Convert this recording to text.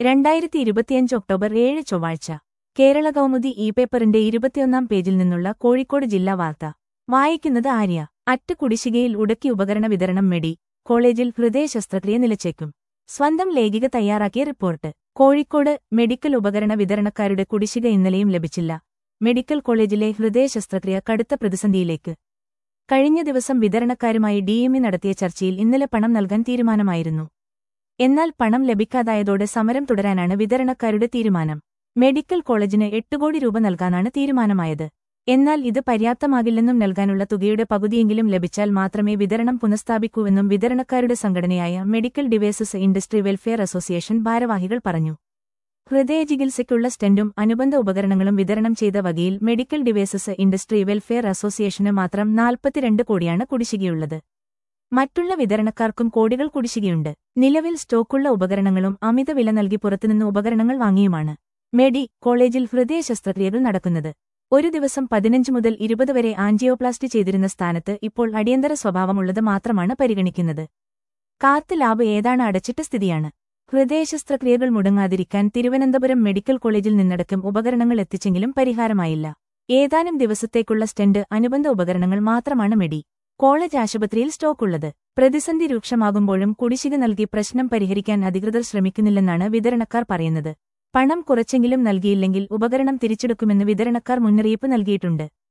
രണ്ടായിരത്തി ഇരുപത്തിയഞ്ച് ഒക്ടോബർ ഏഴ് ചൊവ്വാഴ്ച കേരള കൗമുദി ഇ പേപ്പറിന്റെ ഇരുപത്തിയൊന്നാം പേജിൽ നിന്നുള്ള കോഴിക്കോട് ജില്ലാ വാർത്ത വായിക്കുന്നത് ആര്യ അറ്റ് കുടിശ്ശികയിൽ ഉടക്കി ഉപകരണ വിതരണം മെഡി കോളേജിൽ ഹൃദയ ശസ്ത്രക്രിയ നിലച്ചേക്കും സ്വന്തം ലേഖിക തയ്യാറാക്കിയ റിപ്പോർട്ട് കോഴിക്കോട് മെഡിക്കൽ ഉപകരണ വിതരണക്കാരുടെ കുടിശ്ശിക ഇന്നലെയും ലഭിച്ചില്ല മെഡിക്കൽ കോളേജിലെ ഹൃദയ ശസ്ത്രക്രിയ കടുത്ത പ്രതിസന്ധിയിലേക്ക് കഴിഞ്ഞ ദിവസം വിതരണക്കാരുമായി ഡിഎംഇ നടത്തിയ ചർച്ചയിൽ ഇന്നലെ പണം നൽകാൻ തീരുമാനമായിരുന്നു എന്നാൽ പണം ലഭിക്കാതായതോടെ സമരം തുടരാനാണ് വിതരണക്കാരുടെ തീരുമാനം മെഡിക്കൽ കോളേജിന് എട്ട് കോടി രൂപ നൽകാനാണ് തീരുമാനമായത് എന്നാൽ ഇത് പര്യാപ്തമാകില്ലെന്നും നൽകാനുള്ള തുകയുടെ പകുതിയെങ്കിലും ലഭിച്ചാൽ മാത്രമേ വിതരണം പുനഃസ്ഥാപിക്കൂവെന്നും വിതരണക്കാരുടെ സംഘടനയായ medical devices industry welfare association ഭാരവാഹികൾ പറഞ്ഞു ഹൃദയചികിത്സയ്ക്കുള്ള സ്റ്റെന്റും അനുബന്ധ ഉപകരണങ്ങളും വിതരണം ചെയ്ത വകയിൽ മെഡിക്കൽ ഡിവൈസസ് ഇൻഡസ്ട്രി വെൽഫെയർ അസോസിയേഷന് മാത്രം നാൽപ്പത്തിരണ്ട് കോടിയാണ് കുടിശ്ശികയുള്ളത് മറ്റുള്ള വിതരണക്കാർക്കും കോടികൾ കുടിശ്ശികയുണ്ട് നിലവിൽ സ്റ്റോക്കുള്ള ഉപകരണങ്ങളും അമിത വില നൽകി പുറത്തുനിന്ന് ഉപകരണങ്ങൾ വാങ്ങിയുമാണ് മെഡി കോളേജിൽ ഹൃദയ ശസ്ത്രക്രിയകൾ നടക്കുന്നത് ഒരു ദിവസം പതിനഞ്ച് മുതൽ ഇരുപത് വരെ ആൻജിയോപ്ലാസ്റ്റി ചെയ്തിരുന്ന സ്ഥാനത്ത് ഇപ്പോൾ അടിയന്തര സ്വഭാവമുള്ളത് മാത്രമാണ് പരിഗണിക്കുന്നത് കാത്ത് ലാബ് ഏതാണ് അടച്ചിട്ട സ്ഥിതിയാണ് ഹൃദയശസ്ത്രക്രിയകൾ മുടങ്ങാതിരിക്കാൻ തിരുവനന്തപുരം മെഡിക്കൽ കോളേജിൽ നിന്നടക്കം ഉപകരണങ്ങൾ എത്തിച്ചെങ്കിലും പരിഹാരമായില്ല ഏതാനും ദിവസത്തേക്കുള്ള സ്റ്റെന്റ് അനുബന്ധ ഉപകരണങ്ങൾ മാത്രമാണ് മെഡി കോളേജ് ആശുപത്രിയിൽ സ്റ്റോക്കുള്ളത് പ്രതിസന്ധി രൂക്ഷമാകുമ്പോഴും കുടിശ്ശിക നൽകി പ്രശ്നം പരിഹരിക്കാൻ അധികൃതർ ശ്രമിക്കുന്നില്ലെന്നാണ് വിതരണക്കാർ പറയുന്നത് പണം കുറച്ചെങ്കിലും നൽകിയില്ലെങ്കിൽ ഉപകരണം തിരിച്ചെടുക്കുമെന്ന് വിതരണക്കാർ മുന്നറിയിപ്പ് നൽകിയിട്ടുണ്ട്